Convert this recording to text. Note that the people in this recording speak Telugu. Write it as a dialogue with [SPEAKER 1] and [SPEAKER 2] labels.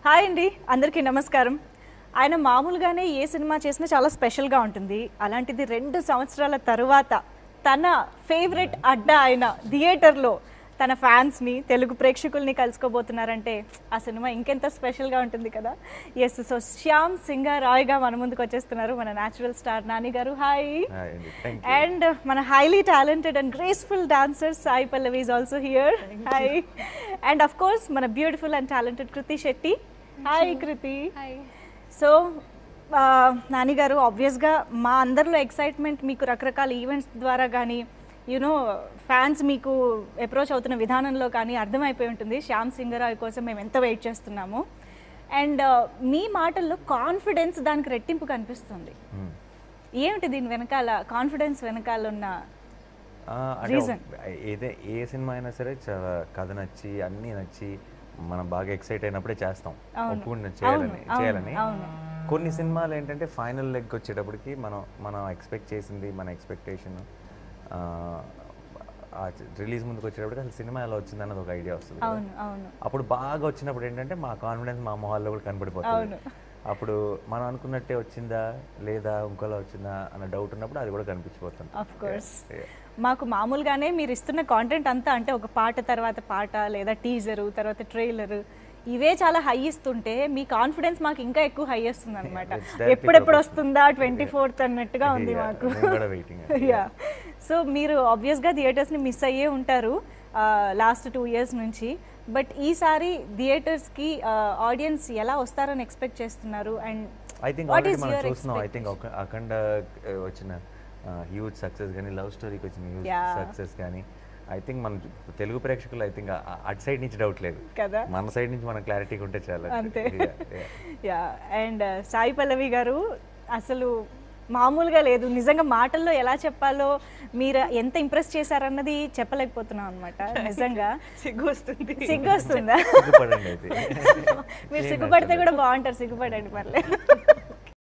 [SPEAKER 1] హాయ్ అండి అందరికీ నమస్కారం ఆయన మామూలుగానే ఏ సినిమా చేసినా చాలా స్పెషల్గా ఉంటుంది అలాంటిది రెండు సంవత్సరాల తరువాత తన ఫేవరెట్ అడ్డా ఆయన థియేటర్లో తన ఫ్యాన్స్ని తెలుగు ప్రేక్షకుల్ని కలుసుకోబోతున్నారంటే ఆ సినిమా ఇంకెంత స్పెషల్గా ఉంటుంది కదా ఎస్ సో శ్యామ్ సింగారాయ్గా మన ముందుకు వచ్చేస్తున్నారు మన natural star Nani garu hi
[SPEAKER 2] hi అండి థ్యాంక్ యూ
[SPEAKER 1] అండ్ మన highly talented and graceful dancer Sai Pallavi is also here hi and of course మన beautiful and talented Krithi Shetty hi Krithi so Nani garu ఆబ్వియస్గా మా అందరిలో ఎక్సైట్మెంట్ మీకు రకరకాల ఈవెంట్స్ ద్వారా కానీ యూనో ఫ్యాన్స్ మీకు అప్రోచ్ అవుతున్న విధానంలో కానీ అర్థమైపోయి ఉంటుంది శ్యామ్ సింగరాయ్ కోసం మేము ఎంత వెయిట్ చేస్తున్నాము అండ్ మీ మాటల్లో కాన్ఫిడెన్స్ దానికి రెట్టింపు కనిపిస్తుంది ఏమిటి దీని వెనకాల కాన్ఫిడెన్స్ వెనకాల ఉన్న
[SPEAKER 2] అంటే
[SPEAKER 1] Reason.
[SPEAKER 2] ఏదే ఏ సినిమా అయినా సరే చాలా కథ నచ్చి అన్నీ నచ్చి మనం బాగా ఎక్సైట్ అయినప్పుడే చేస్తాం
[SPEAKER 1] అవును.
[SPEAKER 2] ఒప్పుకుని చేయాలని
[SPEAKER 1] అవును,
[SPEAKER 2] చేయాలని
[SPEAKER 1] అవును.
[SPEAKER 2] కొన్ని సినిమాలు ఏంటంటే ఫైనల్ లెగ్ వచ్చేటప్పటికి మనం మనం ఎక్స్పెక్ట్ చేసింది మన ఎక్స్పెక్టేషన్ రిలీజ్ ముందుకు వచ్చేటప్పటికి అసలు సినిమా ఎలా వచ్చింది అన్నది ఒక ఐడియా వస్తుంది కదా.
[SPEAKER 1] అవును అవును
[SPEAKER 2] అప్పుడు బాగా వచ్చినప్పుడు ఏంటంటే మా కాన్ఫిడెన్స్ మా మొహాల్లో కూడా కనపడిపోతుంది
[SPEAKER 1] అవును.
[SPEAKER 2] అప్పుడు మనం అనుకున్నట్టే వచ్చిందా లేదా ఇంకోలా వచ్చిందా అన్న డౌట్ ఉన్నప్పుడు అది కూడా కనిపించిపోతుంది
[SPEAKER 1] ఆఫ్ కోర్స్
[SPEAKER 2] Yeah, yeah.
[SPEAKER 1] మాకు మామూలుగానే మీరు ఇస్తున్న కాంటెంట్ అంతా అంటే ఒక పాట తర్వాత పాట లేదా టీజరు తర్వాత ట్రైలర్ ఇవే చాలా హై ఇస్తుంటే మీ కాన్ఫిడెన్స్ మాకు ఇంకా ఎక్కువ హై వస్తుంది అనమాట
[SPEAKER 2] it's directly
[SPEAKER 1] ఎప్పుడెప్పుడు
[SPEAKER 2] proportional.
[SPEAKER 1] వస్తుందా ట్వంటీ ఫోర్త్ అన్నట్టుగా ఉంది
[SPEAKER 2] Yeah,
[SPEAKER 1] మాకు
[SPEAKER 2] నేను కూడా waiting.
[SPEAKER 1] యా సో మీరు ఆబ్వియస్గా థియేటర్స్ని మిస్ అయ్యే ఉంటారు లాస్ట్ టూ ఇయర్స్ నుంచి బట్ ఈసారి థియేటర్స్కి ఆడియన్స్ ఎలా వస్తారని ఎక్స్పెక్ట్ చేస్తున్నారు and
[SPEAKER 2] I think
[SPEAKER 1] what
[SPEAKER 2] already
[SPEAKER 1] is
[SPEAKER 2] మనం
[SPEAKER 1] యువర్
[SPEAKER 2] చూస్తున్నాం ఐ థింక్ అఖండ ఆ, వచ్చిన హ్యూజ్ సక్సెస్ కానీ లవ్ స్టోరీకి వచ్చిన హ్యూజ్
[SPEAKER 1] Yeah.
[SPEAKER 2] సక్సెస్ కానీ ఐ థింక్ మన తెలుగు ప్రేక్షకులు ఐ థింక్ అటు సైడ్ నుంచి డౌట్ లేదు
[SPEAKER 1] కదా
[SPEAKER 2] మన సైడ్ నుంచి మన క్లారిటీగా ఉంటే చాలా
[SPEAKER 1] అంతే
[SPEAKER 2] Yeah, yeah.
[SPEAKER 1] Yeah and Sai Pallavi garu అసలు మామూలుగా లేదు నిజంగా మాటల్లో ఎలా చెప్పాలో మీరు ఎంత ఇంప్రెస్ చేశారన్నది చెప్పలేకపోతున్నాం అనమాట నిజంగా
[SPEAKER 3] సిగ్గు వస్తుంది
[SPEAKER 1] సిగ్గు వస్తుందా
[SPEAKER 2] సిగ్గుపడండి అయితే
[SPEAKER 1] మీరు సిగ్గుపడితే కూడా బాగుంటారు సిగ్గుపడండి పర్లేదు